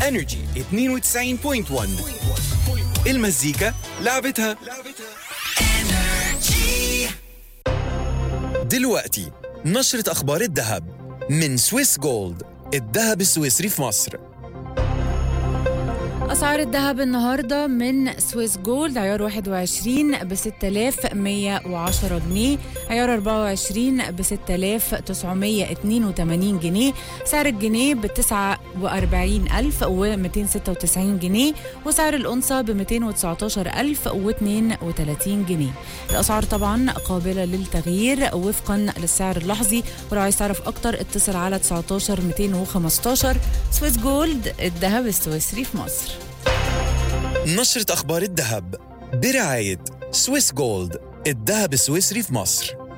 انرجي 92.1 المزيكا لعبتها دلوقتي نشرة أخبار الذهب من سويس جولد الذهب السويسري في مصر أسعار الذهب النهاردة من سويس جولد عيار 21 ب 6110 جنيه عيار 24 ب 6982 جنيه سعر الجنيه ب 49296 جنيه وسعر الأنصة ب 219032 جنيه الأسعار طبعا قابلة للتغيير وفقا للسعر اللحظي ولو عايز تعرف أكتر اتصل على 19 215 سويس جولد الذهب السويسري في مصر نشرة أخبار الذهب برعاية سويس جولد الذهب السويسري في مصر